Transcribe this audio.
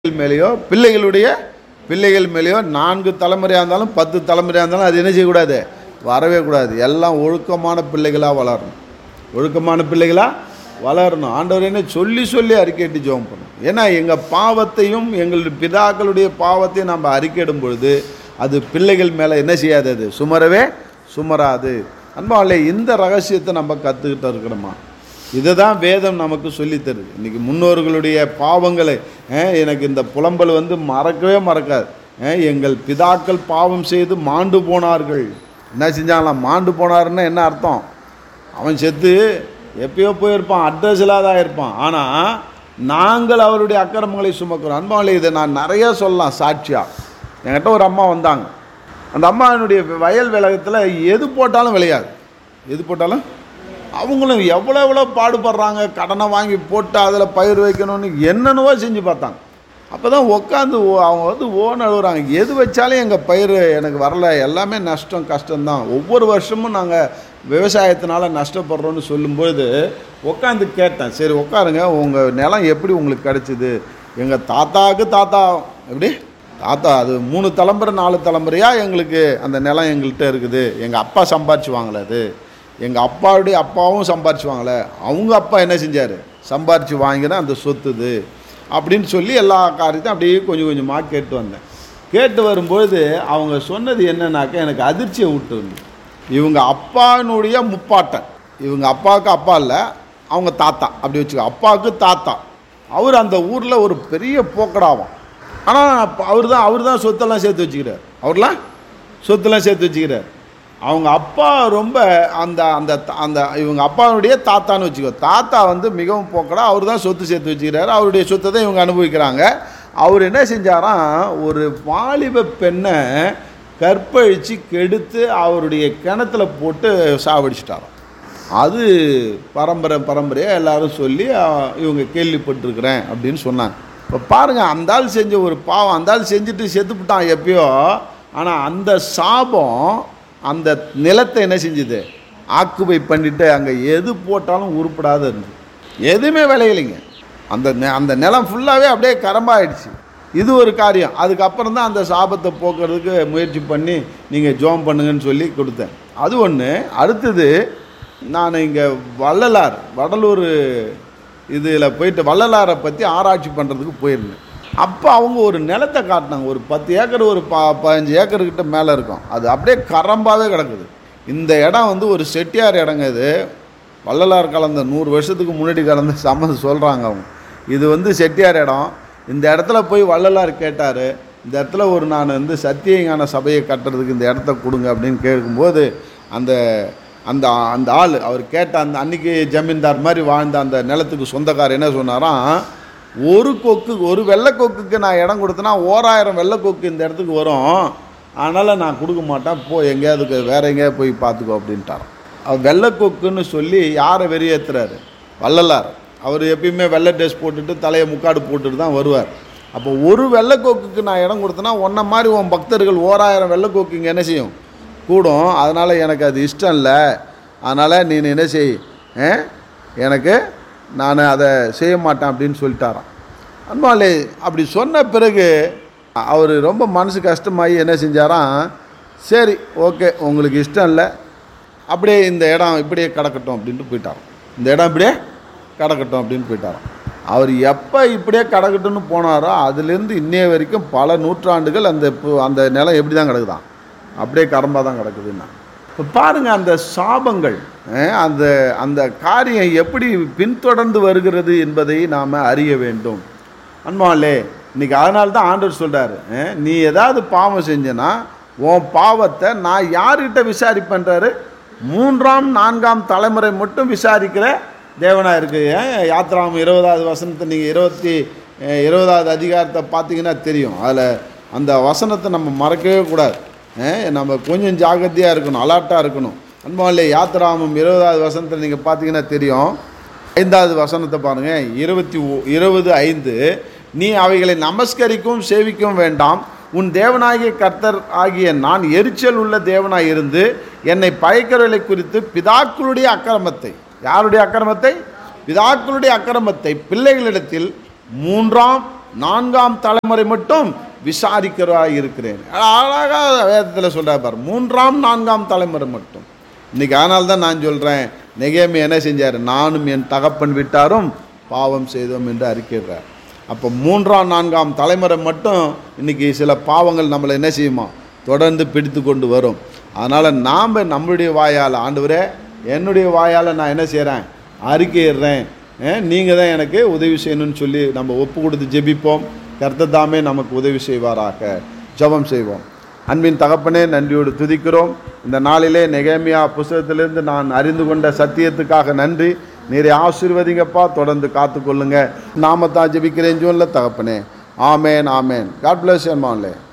பிள்ளைகள் மேலேயோ பிள்ளைகளுடைய பிள்ளைகள் மேலேயோ நான்கு தலைமுறையாக இருந்தாலும் பத்து தலைமுறையாக இருந்தாலும் அது என்ன செய்யக்கூடாது வரவே கூடாது எல்லாம் ஒழுக்கமான பிள்ளைகளாக வளரணும் ஒழுக்கமான பிள்ளைகளாக வளரணும் ஆண்டவர் என்ன சொல்லி சொல்லி அறிக்கையிட்டு ஜெபம் பண்ணணும் ஏன்னா எங்கள் பாவத்தையும் எங்களுடைய பிதாக்களுடைய பாவத்தையும் நம்ம அறிக்கையிடும் பொழுது அது பிள்ளைகள் மேலே என்ன செய்யாது அது சுமரவே சுமராது அன்பாலே இந்த ரகசியத்தை நம்ம கற்றுக்கிட்டு இருக்கிறோமா இதை தான் வேதம் நமக்கு சொல்லித் தருது இன்றைக்கி முன்னோர்களுடைய பாவங்களை அஹ், எனக்கு இந்த புலம்பல் வந்து மறக்கவே மறக்காது அஹ், எங்கள் பிதாக்கள் பாவம் செய்து மாண்டு போனார்கள் என்ன செஞ்சாங்களாம் மாண்டு போனாருன்னா என்ன அர்த்தம் அவன் செத்து எப்பயோ போயிருப்பான் அட்ரஸ் இல்லாத இருப்பான் ஆனால் நாங்கள் அவருடைய அக்கிரமங்களை சுமக்கிறோம் அன்பாலே இதை நான் நிறைய சொல்லலாம் சாட்சியா என்கிட்ட ஒரு அம்மா வந்தாங்க அந்த அம்மாவினுடைய வயல் விலகத்தில் எது போட்டாலும் விளையாது எது போட்டாலும் அவங்களும் எவ்வளோ எவ்வளோ பாடுபடுறாங்க கடனை வாங்கி போட்டு அதில் பயிர் வைக்கணும்னு என்னென்னவோ செஞ்சு பார்த்தாங்க அப்போ தான் உட்காந்து அவங்க வந்து ஓன் அழுகுறாங்க எது வச்சாலும் எங்கள் பயிர் எனக்கு வரல எல்லாமே நஷ்டம் கஷ்டம்தான் ஒவ்வொரு வருஷமும் நாங்கள் விவசாயத்தினால நஷ்டப்படுறோன்னு சொல்லும்பொழுது உட்காந்து கேட்டேன் சரி உட்காருங்க உங்கள் நிலம் எப்படி உங்களுக்கு கிடச்சிது எங்கள் தாத்தாவுக்கு தாத்தா எப்படி தாத்தா அது மூணு தலைமுறை நாலு தலைமுறையாக எங்களுக்கு அந்த நிலம் எங்கள்கிட்ட இருக்குது எங்கள் அப்பா சம்பாரிச்சு வாங்கல அது எங்கள் அப்பாவுடைய அப்பாவும் சம்பாரிச்சு வாங்கல அவங்க அப்பா என்ன செஞ்சார் சம்பாரிச்சு வாங்கினா அந்த சொத்து இது அப்படின்னு சொல்லி எல்லா காரியத்தையும் அப்படியே கொஞ்சம் கொஞ்சமாக கேட்டு வந்தேன் கேட்டு வரும்பொழுது அவங்க சொன்னது என்னன்னாக்கா எனக்கு அதிர்ச்சியை விட்டு இவங்க அப்பாவினுடைய முப்பாட்டன் இவங்க அப்பாவுக்கு அப்பா இல்லை அவங்க தாத்தா அப்படி வச்சுக்கோ அப்பாவுக்கு தாத்தா அவர் அந்த ஊரில் ஒரு பெரிய போக்கடாவான் ஆனால் அவர் தான் அவர் தான் சொத்தெல்லாம் சேர்த்து வச்சுக்கிறார் அவர்லாம் சொத்தெல்லாம் சேர்த்து வச்சுக்கிறார் அவங்க அப்பா ரொம்ப அந்த அந்த அந்த இவங்க அப்பாவுடைய தாத்தான்னு வச்சுக்கோ தாத்தா வந்து மிகவும் போக்கடா அவர் தான் சொத்து சேர்த்து வச்சுக்கிறாரு அவருடைய சொத்தை தான் இவங்க அனுபவிக்கிறாங்க அவர் என்ன செஞ்சாராம் ஒரு வாலிப பெண்ணை கற்பழித்து கெடுத்து அவருடைய கிணத்துல போட்டு சாவடிச்சிட்டாராம் அது பரம்பரை பரம்பரையாக எல்லாரும் சொல்லி அ, இவங்க கேள்விப்பட்டிருக்கிறேன் அப்படின்னு சொன்னாங்க இப்போ பாருங்கள் அந்த ஆள் செஞ்ச ஒரு பாவம் அந்த ஆள் செஞ்சுட்டு செத்துப்புட்டான் எப்பயோ ஆனால் அந்த சாபம் அந்த நிலத்தை என்ன செஞ்சுது ஆக்குபை பண்ணிட்டு அங்கே எது போட்டாலும் உருப்படாத இருந்தது எதுவுமே விளையலைங்க அந்த நெ- அந்த நிலம் ஃபுல்லாகவே அப்படியே கரம்பாயிடுச்சு இது ஒரு காரியம் அதுக்கப்புறம் தான் அந்த சாபத்தை போக்குறதுக்கு முயற்சி பண்ணி நீங்கள் ஜோம் பண்ணுங்கன்னு சொல்லி கொடுத்தேன் அது ஒன்று அடுத்தது நான் இங்கே வள்ளலார் வடலூர் இதில் போயிட்டு வள்ளலாரை பற்றி ஆராய்ச்சி பண்ணுறதுக்கு போயிருந்தேன் அப்போ அவங்க ஒரு நிலத்தை காட்டினாங்க ஒரு பத்து ஏக்கர் ஒரு ப பதினஞ்சு ஏக்கர்கிட்ட மேலே இருக்கும் அது அப்படியே கரம்பாவே கிடக்குது இந்த இடம் வந்து ஒரு செட்டியார் இடங்க இது வள்ளலார் கலந்த நூறு வருஷத்துக்கு முன்னாடி கலந்த சம்மந்த சொல்கிறாங்க அவங்க இது வந்து செட்டியார் இடம் இந்த இடத்துல போய் வள்ளலார் கேட்டார் இந்த இடத்துல ஒரு நான் வந்து சத்தியஞான சபையை கட்டுறதுக்கு இந்த இடத்த கொடுங்க அப்படின்னு கேட்கும்போது அந்த அந்த அந்த ஆள் அவர் கேட்ட அந்த அன்னைக்கு ஜமீன்தார் மாதிரி வாழ்ந்த அந்த நிலத்துக்கு சொந்தக்காரர் என்ன சொன்னாராம் ஒரு கொக்கு ஒரு வெள்ளை கொக்குக்கு நான் இடம் கொடுத்தேன்னா ஓராயிரம் வெள்ளை கொக்கு இந்த இடத்துக்கு வரும் அதனால் நான் கொடுக்க மாட்டேன் போ எங்கேயாவது வேற எங்கேயாவது போய் பார்த்துக்கோ அப்படின்ட்டாராம் அவர் வெள்ளை கொக்குன்னு சொல்லி யாரை வெறியேற்றுறாரு வள்ளலார் அவர் எப்பயுமே வெள்ளை ட்ரெஸ் போட்டுட்டு தலையை முக்காடு போட்டுட்டு தான் வருவார் அப்போ ஒரு வெள்ளைக்கோக்குக்கு நான் இடம் கொடுத்தேன்னா ஒன்றை மாதிரி உன் பக்தர்கள் ஓராயிரம் வெள்ளைக்கோக்கு இங்கே என்ன செய்யும் கூடும் அதனால் எனக்கு அது இஷ்டம் இல்லை அதனால் நீ என்ன செய் ஆ? எனக்கு நான் அதை செய்ய மாட்டேன் அப்படின்னு சொல்லிட்டாராம் அன்பாலே அப்படி சொன்ன பிறகு அவர் ரொம்ப மனசு கஷ்டமாகி என்ன செஞ்சாராம் சரி ஓகே உங்களுக்கு இஷ்டம் இல்லை அப்படியே இந்த இடம் இப்படியே கிடக்கட்டும் அப்படின்ட்டு போயிட்டாராம் இந்த இடம் இப்படியே கிடக்கட்டும் அப்படின்னு போயிட்டாராம் அவர் எப்போ இப்படியே கிடக்கட்டும்னு போனாரோ அதுலேருந்து இன்னைய வரைக்கும் பல நூற்றாண்டுகள் அந்த பு- அந்த நிலம் எப்படி தான் கிடக்குதான் அப்படியே கரம்பாக தான் கிடக்குதுன்னா இப்போ பாருங்கள் அந்த சாபங்கள் அஹ், அந்த அந்த காரியம் எப்படி பின்தொடர்ந்து வருகிறது என்பதை நாம் அறிய வேண்டும் அன்பாலே இன்னைக்கு அதனால தான் ஆண்டவர் சொல்கிறாரு நீ ஏதாவது பாவம் செஞ்சனா உன் பாவத்தை நான் யார்கிட்ட விசாரிப்பேன்றாரு மூன்றாம் நான்காம் தலைமுறை மட்டும் விசாரிக்கிற தேவனாக இருக்கு ஏன் யாத்ராம் இருபதாவது வசனத்தை நீங்கள் இருபத்தி அஹ், இருபதாவது அதிகாரத்தை பார்த்தீங்கன்னா தெரியும் அதில் அந்த வசனத்தை நம்ம மறக்கவே கூடாது அஹ், நம்ம கொஞ்சம் ஜாகிரதையாக இருக்கணும் அலர்ட்டாக இருக்கணும் அன்பாலே யாத்ராமம் இருபதாவது வசனத்தில் நீங்கள் பார்த்தீங்கன்னா தெரியும் ஐந்தாவது வசனத்தை பாருங்க இருபத்தி ஒ- இருபது ஐந்து நீ அவைகளை நமஸ்கரிக்கவும் சேவிக்கவும் வேண்டாம் உன் தேவனாகிய கர்த்தர் ஆகிய நான் எரிச்சல் உள்ள தேவனாய் இருந்து என்னை பயக்கிறவர்களை குறித்து பிதாக்களுடைய அக்கிரமத்தை யாருடைய அக்கிரமத்தை பிதாக்களுடைய அக்கிரமத்தை பிள்ளைகளிடத்தில் மூன்றாம் நான்காம் தலைமுறை மட்டும் விசாரிக்கிறவராக இருக்கிறேன் அழகாக வேதத்தில் சொல்கிறார் பார் மூன்றாம் நான்காம் தலைமுறை மட்டும் இன்னைக்கு அதனால தான் நான் சொல்கிறேன் நெகேமி என்ன செஞ்சார் நானும் என் தகப்பன் விட்டாரும் பாவம் செய்தோம் என்று அறிக்கைறார் அப்போ மூன்றாம் நான்காம் தலைமுறை மட்டும் இன்னைக்கு சில பாவங்கள் நம்மளை என்ன செய்யுமா தொடர்ந்து பிடித்து கொண்டு வரும் அதனால் நாம் நம்மளுடைய வாயால் ஆண்டவரே என்னுடைய வாயால் நான் என்ன செய்கிறேன் அறிக்கையிடுறேன் நீங்கள் தான் எனக்கு உதவி செய்யணும்னு சொல்லி நம்ம ஒப்பு கொடுத்து ஜெபிப்போம் கர்த்தர் தாமே நமக்கு உதவி செய்வாராக ஜெபம் செய்வோம் அன்பின் தகப்பனே நன்றியோடு துதிக்கிறோம் இந்த நாளிலே நெகேமியா புஸ்தகத்திலிருந்து நான் அறிந்து கொண்ட சத்தியத்துக்காக நன்றி நீரை ஆசீர்வதிங்கப்பா தொடர்ந்து காத்துக்கொள்ளுங்க நாம தான் ஜெபிக்கிறேன் ஜூனில் தகப்பனே ஆமேன் ஆமேன் காட் பிளஸ் மான்லே